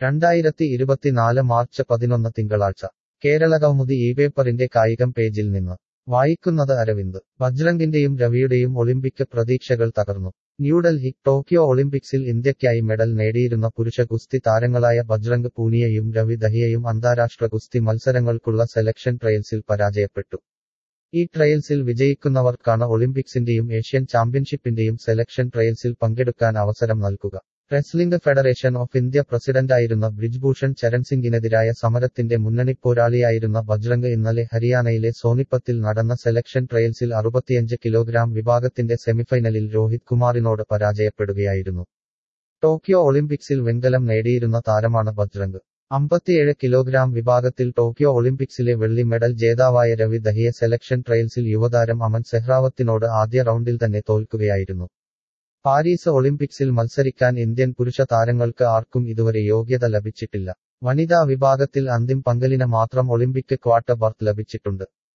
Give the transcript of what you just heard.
രണ്ടായിരത്തി ഇരുപത്തിനാല് മാർച്ച് പതിനൊന്ന് തിങ്കളാഴ്ച കേരള കൗമുദി ഈ പേപ്പറിന്റെ കായികം പേജിൽ നിന്ന് വായിക്കുന്നത് അരവിന്ദ് ബജ്രംഗിന്റെയും രവിയുടെയും ഒളിമ്പിക് പ്രതീക്ഷകൾ തകർന്നു ന്യൂഡൽഹി ടോക്കിയോ ഒളിമ്പിക്സിൽ ഇന്ത്യയ്ക്കായി മെഡൽ നേടിയിരുന്ന പുരുഷ ഗുസ്തി താരങ്ങളായ ബജ്രംഗ് പൂനിയയും രവി ദഹിയയും അന്താരാഷ്ട്ര ഗുസ്തി മത്സരങ്ങൾക്കുള്ള സെലക്ഷൻ ട്രയൽസിൽ പരാജയപ്പെട്ടു ഈ ട്രയൽസിൽ വിജയിക്കുന്നവർക്കാണ് ഒളിമ്പിക്സിന്റെയും ഏഷ്യൻ ചാമ്പ്യൻഷിപ്പിന്റെയും സെലക്ഷൻ ട്രയൽസിൽ പങ്കെടുക്കാൻ അവസരം നൽകുക റെസ്ലിംഗ് ഫെഡറേഷൻ ഓഫ് ഇന്ത്യ പ്രസിഡന്റായിരുന്ന ബ്രിജ്ഭൂഷൺ ചരൺ സിംഗിനെതിരായ സമരത്തിന്റെ മുന്നണിപ്പോരാളിയായിരുന്ന ബജ്രംഗ് ഇന്നലെ ഹരിയാനയിലെ സോനിപ്പത്തിൽ നടന്ന സെലക്ഷൻ ട്രയൽസിൽ അറുപത്തിയഞ്ച് കിലോഗ്രാം വിഭാഗത്തിന്റെ സെമിഫൈനലിൽ രോഹിത് കുമാറിനോട് പരാജയപ്പെടുകയായിരുന്നു ടോക്കിയോ ഒളിമ്പിക്സിൽ വെങ്കലം നേടിയിരുന്ന താരമാണ് ബജ്രംഗ് അമ്പത്തിയേഴ് കിലോഗ്രാം വിഭാഗത്തിൽ ടോക്കിയോ ഒളിമ്പിക്സിലെ വെള്ളി മെഡൽ ജേതാവായ രവി ദഹിയ സെലക്ഷൻ ട്രയൽസിൽ യുവതാരം അമൻ സെഹ്റാവത്തിനോട് ആദ്യ റൗണ്ടിൽ തന്നെ തോൽക്കുകയായിരുന്നു പാരീസ് ഒളിമ്പിക്സിൽ മത്സരിക്കാൻ ഇന്ത്യൻ പുരുഷ താരങ്ങൾക്ക് ആർക്കും ഇതുവരെ യോഗ്യത ലഭിച്ചിട്ടില്ല വനിതാ വിഭാഗത്തിൽ അന്തിം പങ്കലിന് മാത്രം ഒളിമ്പിക് ക്വാർട്ടർ ബർത്ത് ലഭിച്ചിട്ടുണ്ട്